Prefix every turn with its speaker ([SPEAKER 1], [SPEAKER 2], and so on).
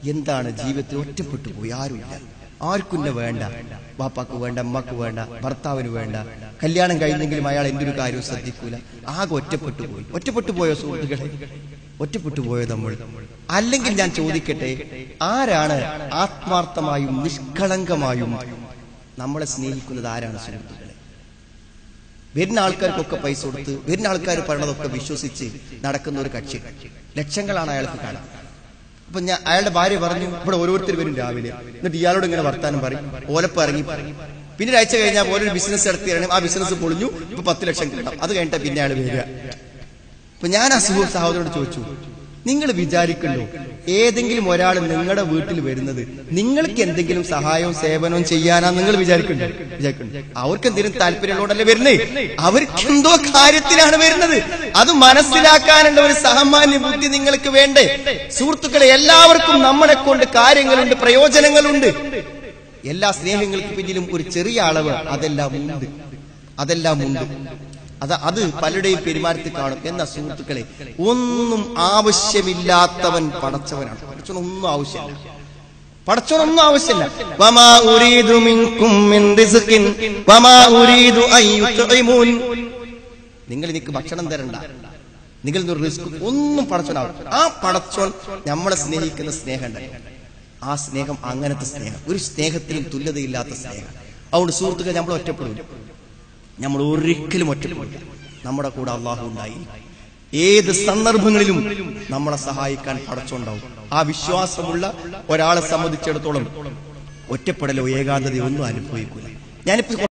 [SPEAKER 1] എന്താണ് ജീവിതത്തിൽ ഒറ്റപ്പെട്ടു പോയി ആരുമില്ല ആർക്കും എന്നെ വേണ്ട ബാപ്പാക്ക് വേണ്ട അമ്മക്ക് വേണ്ട ഭർത്താവിന് വേണ്ട കല്യാണം കഴിഞ്ഞെങ്കിലും അയാൾ എന്റെ ഒരു കാര്യവും ശ്രദ്ധിക്കൂല ആകെ ഒറ്റപ്പെട്ടു പോയി ഒറ്റപ്പെട്ടു പോയോ സുഹൃത്തുക്കളെ ഒറ്റപ്പെട്ടു പോയോ നമ്മൾ അല്ലെങ്കിൽ ഞാൻ ചോദിക്കട്ടെ ആരാണ് ആത്മാർത്ഥമായും നിഷ്കളങ്കമായും നമ്മളെ സ്നേഹിക്കുന്നത് ആരാണ് സുഹൃത്തുക്കളെ വരുന്ന ആൾക്കാർക്കൊക്കെ പൈസ കൊടുത്ത് വരുന്ന ആൾക്കാർ പറയണതൊക്കെ വിശ്വസിച്ച് നടക്കുന്ന ഒരു കക്ഷി ലക്ഷങ്ങളാണ് അയാൾക്ക് കാണാൻ അപ്പൊ ഞാൻ അയാളുടെ ഭാര്യ പറഞ്ഞു ഇവിടെ ഓരോരുത്തർ വരും രാവിലെ എന്നിട്ട് ഇയാളോട് ഇങ്ങനെ വർത്താനം പറയും ഓലപ്പ് ഇറങ്ങി പിന്നെ ഒരാഴ്ച കഴിഞ്ഞാൽ ഓരോ ബിസിനസ് നടത്തിയാണ് ആ ബിസിനസ് പൊളിഞ്ഞു ഇപ്പൊ പത്ത് ലക്ഷം കിട്ടാം അത് കഴിഞ്ഞിട്ട് പിന്നെ അയാൾ വരിക അപ്പൊ ഞാൻ ആ സുഹൃത്ത് സഹോദരോട് ചോദിച്ചു നിങ്ങൾ വിചാരിക്കണ്ടോ ഏതെങ്കിലും ഒരാൾ നിങ്ങളുടെ വീട്ടിൽ വരുന്നത് നിങ്ങൾക്ക് എന്തെങ്കിലും സഹായവും സേവനവും ചെയ്യാനാ നിങ്ങൾ വിചാരിക്കണ്ടോ വിചാരിക്കണ്ടോ അവർക്ക് എന്തെങ്കിലും താല്പര്യമുള്ളതല്ലേ വരുന്നേ അവർക്ക് എന്തോ കാര്യത്തിലാണ് വരുന്നത് അത് മനസ്സിലാക്കാനുള്ള ഒരു സാമാന്യ ബുദ്ധി നിങ്ങൾക്ക് വേണ്ടേ സുഹൃത്തുക്കളെ എല്ലാവർക്കും നമ്മളെ കൊണ്ട് കാര്യങ്ങളുണ്ട് പ്രയോജനങ്ങളുണ്ട് എല്ലാ സ്നേഹങ്ങൾക്ക് പിന്നിലും ഒരു ചെറിയ അളവ് അതെല്ലാം ഉണ്ട് അതെല്ലാം ഉണ്ട് അത് അത് പലരുടെയും പെരുമാറ്റത്തിൽ കാണും എന്ന സുഹൃത്തുക്കളെ ഒന്നും ആവശ്യമില്ലാത്തവൻ പടച്ചവനാണ് പടച്ചവനൊന്നും ആവശ്യമില്ല പടച്ചവനൊന്നും ആവശ്യമില്ല വമാ ഉരീദു മിൻകും മിൻ റിസ്ഖിൻ വമാ ഉരീദു അൻ യുത്ഇമൂൻ നിങ്ങൾ എനിക്ക് ഭക്ഷണം തരണ്ട നിങ്ങൾ ഒരു റിസ്ക് ഒന്നും പടച്ചോനാവും ആ പടച്ചോൻ നമ്മളെ സ്നേഹിക്കുന്ന സ്നേഹം ഉണ്ടല്ലോ ആ സ്നേഹം അങ്ങനത്തെ സ്നേഹം ഒരു സ്നേഹത്തിലും തുല്യതയില്ലാത്ത സ്നേഹം അതുകൊണ്ട് സുഹൃത്തുക്കൾ നമ്മൾ ഒറ്റപ്പെടില്ല നമ്മൾ ഒരിക്കലും ഒറ്റപ്പെടില്ല നമ്മുടെ കൂടെ അള്ളാഹു ഉണ്ടായി ഏത് സന്ദർഭങ്ങളിലും നമ്മളെ സഹായിക്കാൻ പടച്ചുണ്ടാവും ആ വിശ്വാസമുള്ള ഒരാളെ സംബന്ധിച്ചിടത്തോളം ഒറ്റപ്പെടലോ ഏകാന്തതയോ ഒന്നും അനുഭവിക്കൂല ഞാനിപ്പോ